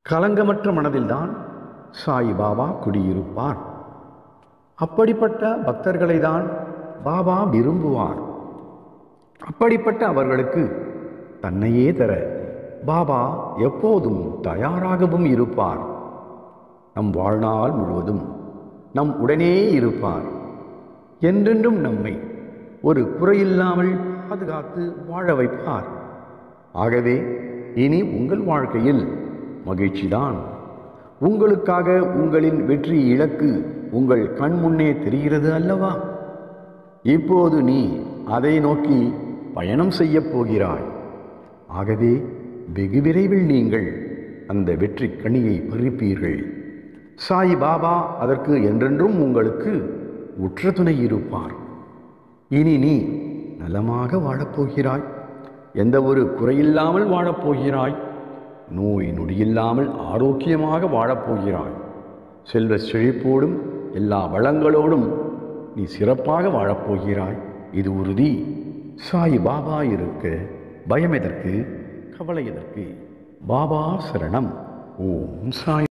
கலங்கமற்ற மனதில்தான் சாய் பாபா குடியிருப்பார் அப்படிப்பட்ட பக்தர்களை தான் பாபா விரும்புவார் அப்படிப்பட்ட அவர்களுக்கு தன்னையே தர பாபா எப்போதும் தயாராகவும் இருப்பார் நம் வாழ்நாள் முழுவதும் நம் உடனே இருப்பார் என்றென்றும் நம்மை ஒரு குறையில்லாமல் பாதுகாத்து வாழ வைப்பார் ஆகவே இனி உங்கள் வாழ்க்கையில் மகிழ்ச்சிதான் உங்களுக்காக உங்களின் வெற்றி இலக்கு உங்கள் கண் முன்னே தெரிகிறது அல்லவா இப்போது நீ அதை நோக்கி பயணம் செய்யப் போகிறாய் ஆகவே வெகு விரைவில் நீங்கள் அந்த வெற்றி கனியை பறிப்பீர்கள் சாய் பாபா அதற்கு என்றென்றும் உங்களுக்கு உற்ற துணை இருப்பார் இனி நீ நலமாக வாழப்போகிறாய் எந்த ஒரு குறையில்லாமல் வாழப்போகிறாய் நோய் நொடியில்லாமல் ஆரோக்கியமாக வாழப்போகிறாய் செல்வ செழிப்போடும் எல்லா வளங்களோடும் நீ சிறப்பாக வாழப்போகிறாய் இது உறுதி சாய் பாபா இருக்க பயம் எதற்கு கவலை எதற்கு பாபா சரணம் ஓம் சாய்